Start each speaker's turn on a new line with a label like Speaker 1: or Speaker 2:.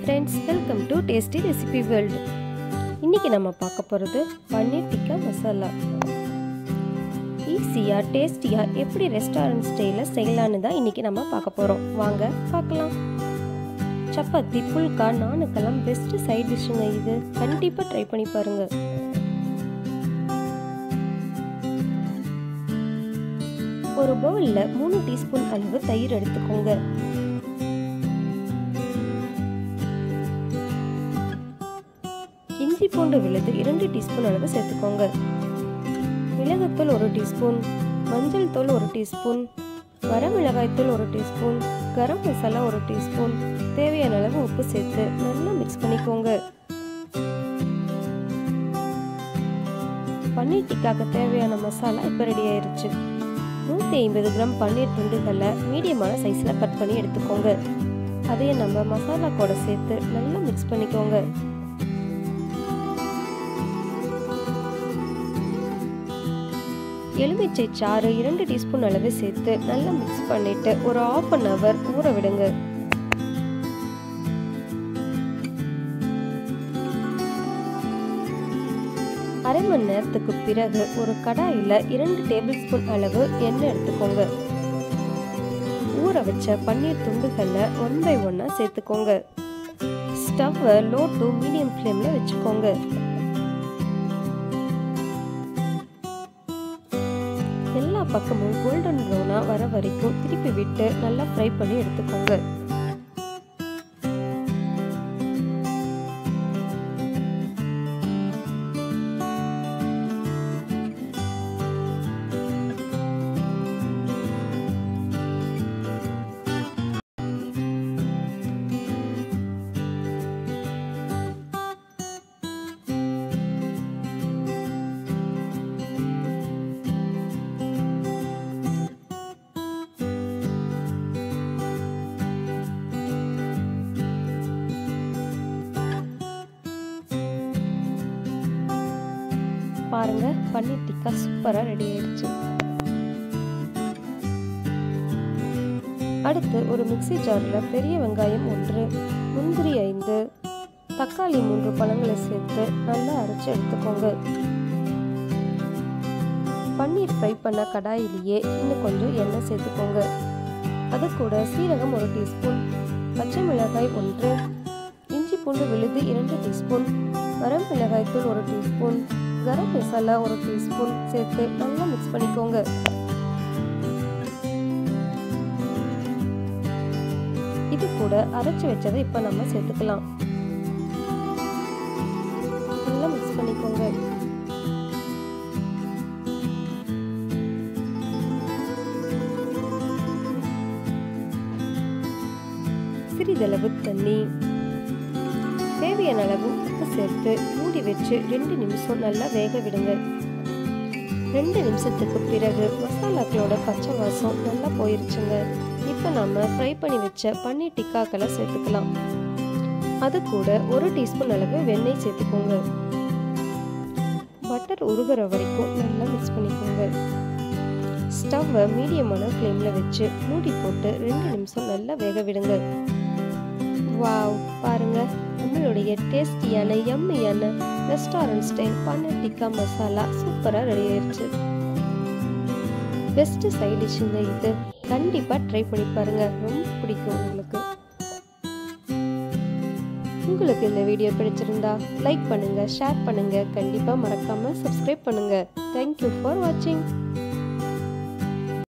Speaker 1: friends welcome to tasty recipe world இன்றைக்கி நம்ம பார்க்க போகிறது பன்னீர் டிக்கா மசாலா ஈஸியாக டேஸ்டியாக எப்படி ரெஸ்டாரண்ட் ஸ்டைலில் செய்யலான்னு தான் இன்றைக்கி நம்ம பார்க்க போகிறோம் வாங்க பார்க்கலாம் சப்பாத்தி புல்கா நானுக்கெல்லாம் பெஸ்ட்டு சைட் டிஷ்ஷுங்க இது கண்டிப்பாக ட்ரை பண்ணி பாருங்கள் ஒரு பவுலில் மூணு டீஸ்பூன் அளவு தயிர் எடுத்துக்கோங்க இஞ்சி பூண்டு விழுது இரண்டு டீஸ்பூன் அளவு சேர்த்துக்கோங்க மிளகுத்தூள் ஒரு டீஸ்பூன் மஞ்சள் தூள் ஒரு டீஸ்பூன் வரமிளகாய்த்தூள் ஒரு டீஸ்பூன் கரம் மசாலா ஒரு டீஸ்பூன் தேவையான அளவு உப்பு சேர்த்து நல்லா மிக்ஸ் பண்ணிக்கோங்க பன்னீர் டிக்காக்கு தேவையான மசாலா இப்போ ரெடி ஆயிருச்சு நூற்றி ஐம்பது கிராம் பன்னீர் துண்டுகளை மீடியமான சைஸில் கட் பண்ணி எடுத்துக்கோங்க அதையே நம்ம மசாலா கூட சேர்த்து நல்லா மிக்ஸ் பண்ணிக்கோங்க எலுமிச்சை சாறு இரண்டு டீஸ்பூன் அளவு சேர்த்து நல்லா மிக்ஸ் பண்ணிட்டு ஒரு ஆஃப் அன் ஹவர் ஊற விடுங்க அரை மணி நேரத்துக்கு பிறகு ஒரு கடாயில் இரண்டு டேபிள் ஸ்பூன் அளவு எண்ணெய் எடுத்துக்கோங்க ஊற வச்ச பன்னீர் துண்டுகளை ஒன் பை ஒன்னாக சேர்த்துக்கோங்க ஸ்டவ்வை லோ டு மீடியம் ஃப்ளேமில் வச்சுக்கோங்க எல்லா பக்கமும் கோல்டன் ப்ரௌனாக வர வரைக்கும் திருப்பி விட்டு நல்லா ஃப்ரை பண்ணி எடுத்துக்கோங்க பாருங்க பன்னீர் டிக்கா சூப்பராக ரெடி ஆயிடுச்சு அடுத்து ஒரு மிக்சி ஜாரில் பெரிய வெங்காயம் ஒன்று முந்திரி ஐந்து தக்காளி மூன்று பழங்களை சேர்த்து நல்லா அரைச்சி எடுத்துக்கோங்க பன்னீர் ஃப்ரை பண்ண கடாயிலேயே இன்னும் கொஞ்சம் எண்ணெய் சேர்த்துக்கோங்க அது கூட சீரகம் ஒரு டீஸ்பூன் பச்சை மிளகாய் ஒன்று இஞ்சி பூண்டு விழுது இரண்டு டீஸ்பூன் வரம் மிளகாய்த்தூள் ஒரு டீஸ்பூன் கரம் மசாலா ஒரு டீஸ்பூன் சேர்த்து நல்லா மிக்ஸ் பண்ணிக்கோங்க இது கூட அரைச்சி வச்சதை இப்போ நம்ம சேர்த்துக்கலாம் நல்லா மிக்ஸ் பண்ணிக்கோங்க சிறிதளவு தண்ணி தேவையான அளவு உப்பு சேர்த்து மூடி வச்சு ரெண்டு நிமிஷம் நல்லா வேக விடுங்க ரெண்டு நிமிஷத்துக்கு பிறகு மசாலாக்களோட பச்சை வாசம் நல்லா போயிருச்சுங்க இப்போ நம்ம ஃப்ரை பண்ணி வச்ச பன்னீர் டிக்காக்களை சேர்த்துக்கலாம் அது கூட ஒரு டீஸ்பூன் அளவு வெண்ணெய் சேர்த்துக்கோங்க பட்டர் உருகிற வரைக்கும் நல்லா மிக்ஸ் பண்ணிக்கோங்க ஸ்டவ்வை மீடியமான ஃப்ளேமில் வச்சு மூடி போட்டு ரெண்டு நிமிஷம் நல்லா வேக விடுங்க வாவ் பாருங்க நம்மளுடைய டேஸ்டியான எம்மியான ரெஸ்டாரண்ட் ஸ்டைல் பன்னீர் டிக்கா மசாலா சூப்பராக ரெடி ஆயிடுச்சு பெஸ்ட் சைட் டிஷ்ஷுங்க இது கண்டிப்பாக ட்ரை பண்ணி பாருங்க ரொம்ப பிடிக்கும் உங்களுக்கு உங்களுக்கு இந்த வீடியோ பிடிச்சிருந்தா லைக் பண்ணுங்க ஷேர் பண்ணுங்க கண்டிப்பாக மறக்காம சப்ஸ்கிரைப் பண்ணுங்க தேங்க்யூ ஃபார் வாட்சிங்